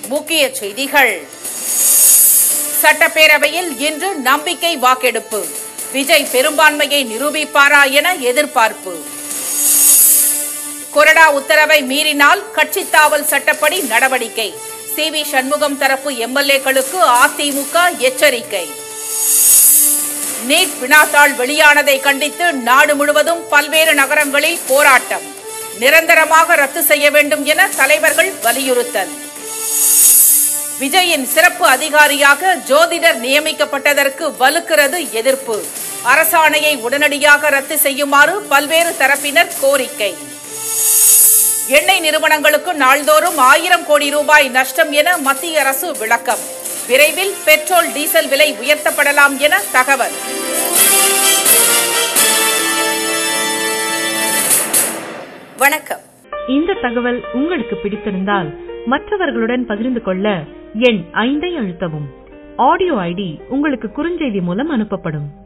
முக்கிய செய்திகள் சட்டப்பேரவையில் இன்று நம்பிக்கை வாக்கெடுப்பு விஜய் பெரும்பான்மையை நிரூபிப்பாரா என எதிர்பார்ப்பு கொறடா உத்தரவை மீறினால் கட்சித்தாவல் சட்டப்படி நடவடிக்கை சி வி சண்முகம் தரப்பு எம்எல்ஏக்களுக்கு அதிமுக எச்சரிக்கை நீட் வினாத்தாள் வெளியானதை கண்டித்து நாடு முழுவதும் பல்வேறு நகரங்களில் போராட்டம் நிரந்தரமாக ரத்து செய்ய வேண்டும் என தலைவர்கள் வலியுறுத்தல் விஜயின் சிறப்பு அதிகாரியாக ஜோதிடர் நியமிக்கப்பட்டதற்கு வலுக்கிறது எதிர்ப்பு அரசாணையை உடனடியாக ரத்து செய்யுமாறு பல்வேறு தரப்பினர் கோரிக்கை எண்ணெய் நிறுவனங்களுக்கு நாள்தோறும் ஆயிரம் கோடி ரூபாய் நஷ்டம் என மத்திய அரசு விளக்கம் விரைவில் பெட்ரோல் டீசல் விலை உயர்த்தப்படலாம் என தகவல் வணக்கம் இந்த தகவல் உங்களுக்கு பிடித்திருந்தால் மற்றவர்களுடன் பகிர்ந்து கொள்ள எண் ஐந்தை அழுத்தவும் ஆடியோ ஐடி உங்களுக்கு குறுஞ்செய்தி மூலம் அனுப்பப்படும்